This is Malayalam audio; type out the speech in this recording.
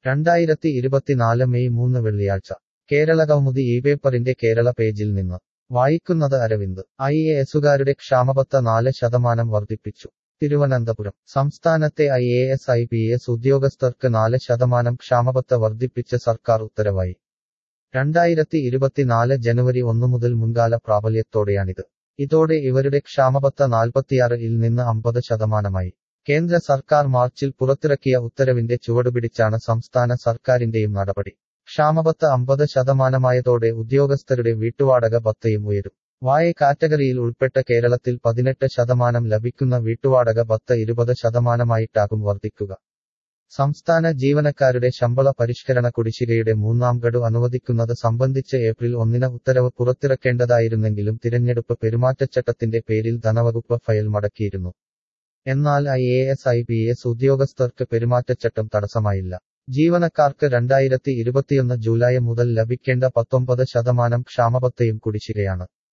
രണ്ടായിരത്തി ഇരുപത്തിനാല് മെയ് മൂന്ന് വെള്ളിയാഴ്ച കേരള കൗമുദി ഈ പേപ്പറിന്റെ കേരള പേജിൽ നിന്ന് വായിക്കുന്നത് അരവിന്ദ് ഐ എ എസുകാരുടെ ക്ഷാമബത്ത നാല് ശതമാനം വർദ്ധിപ്പിച്ചു തിരുവനന്തപുരം സംസ്ഥാനത്തെ I A S I P S ഉദ്യോഗസ്ഥർക്ക് നാല് ശതമാനം ക്ഷാമബത്ത വർദ്ധിപ്പിച്ച് സർക്കാർ ഉത്തരവായി രണ്ടായിരത്തി ഇരുപത്തിനാല് ജനുവരി ഒന്നു മുതൽ മുൻകാല പ്രാബല്യത്തോടെയാണിത് ഇതോടെ ഇവരുടെ ക്ഷാമബത്ത നാൽപ്പത്തിയാറ് ഇൽ നിന്ന് അമ്പത് ശതമാനമായി കേന്ദ്ര സർക്കാർ മാർച്ചിൽ പുറത്തിറക്കിയ ഉത്തരവിന്റെ ചുവടുപിടിച്ചാണ് സംസ്ഥാന സർക്കാരിന്റെയും നടപടി ക്ഷാമബത്ത് അമ്പത് ശതമാനമായതോടെ ഉദ്യോഗസ്ഥരുടെ വീട്ടുവാടക ബത്തയും ഉയരും വായ കാറ്റഗറിയിൽ ഉൾപ്പെട്ട കേരളത്തിൽ പതിനെട്ട് ശതമാനം ലഭിക്കുന്ന വീട്ടുവാടക ബത്ത ഇരുപത് ശതമാനമായിട്ടാകും വർദ്ധിക്കുക സംസ്ഥാന ജീവനക്കാരുടെ ശമ്പള പരിഷ്കരണ കുടിശ്ശികയുടെ മൂന്നാം ഗഡു അനുവദിക്കുന്നത് സംബന്ധിച്ച് ഏപ്രിൽ ഒന്നിന് ഉത്തരവ് പുറത്തിറക്കേണ്ടതായിരുന്നെങ്കിലും തിരഞ്ഞെടുപ്പ് പെരുമാറ്റച്ചട്ടത്തിന്റെ പേരിൽ ധനവകുപ്പ് ഫയൽ മടക്കിയിരുന്നു എന്നാൽ I A S I P S ഉദ്യോഗസ്ഥർക്ക് പെരുമാറ്റച്ചട്ടം തടസ്സമായില്ല ജീവനക്കാർക്ക് രണ്ടായിരത്തി ഇരുപത്തിയൊന്ന് ജൂലൈ മുതൽ ലഭിക്കേണ്ട പത്തൊമ്പത് ശതമാനം ക്ഷാമബത്തയും കുടിശ്ശികയാണ്